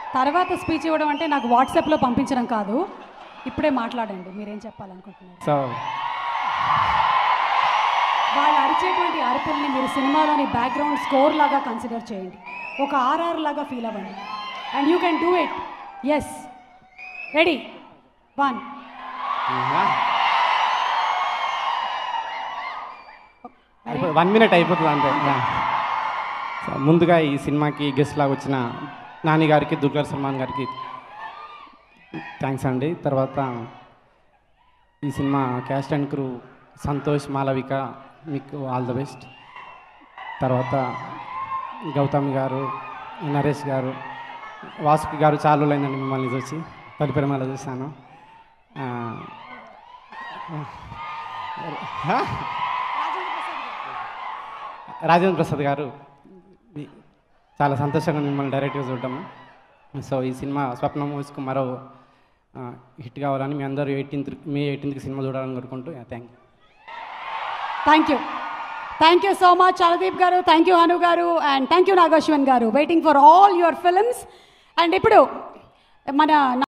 తర్వాత స్పీచ్ ఇవ్వడం అంటే నాకు వాట్సాప్లో పంపించడం కాదు ఇప్పుడే మాట్లాడండి మీరేం చెప్పాలనుకుంటున్నారు సో వాళ్ళు అరిచేటువంటి అరుపుల్ని మీరు సినిమాలోని బ్యాక్గ్రౌండ్ స్కోర్ లాగా కన్సిడర్ చేయండి ఒక ఆర్ఆర్ లాగా ఫీల్ అవ్వండి and you can do it yes ready one one minute అయిపోతుంది అంతే Yeah. సో ముందుగా ఈ సినిమాకి గెస్ట్ లాగా వచ్చిన నాని గారికి దుర్గా సల్మాన్ గారికి థ్యాంక్స్ అండి తర్వాత ఈ cinema cast and crew Santosh Malavika మీకు ఆల్ ద బెస్ట్ తర్వాత గౌతమి గారు నరేష్ గారు వాసుకి గారు చాలా రోజులైందండి మిమ్మల్ని చూసి పరిపరిమల చూశాను ఆ, ఆ? రాజేంద్ర ప్రసాద్ గారు మీ- చాలా సంతోషంగా మిమ్మల్ని డైరెక్ట్గా చూడటము సో ఈ సినిమా స్వప్న మూవీస్కు మరో ఆ, హిట్ కావాలని మీ అందరూ ఎయిటీన్త్ మే ఎయిటీన్త్కి సినిమా చూడాలని కోరుకుంటూ thank you thank you thank you so much Chaladeep గారు థ్యాంక్ యూ అను గారు అండ్ థ్యాంక్ యూ నాగశ్వన్ గారు waiting for all your films and ఇప్పుడు మన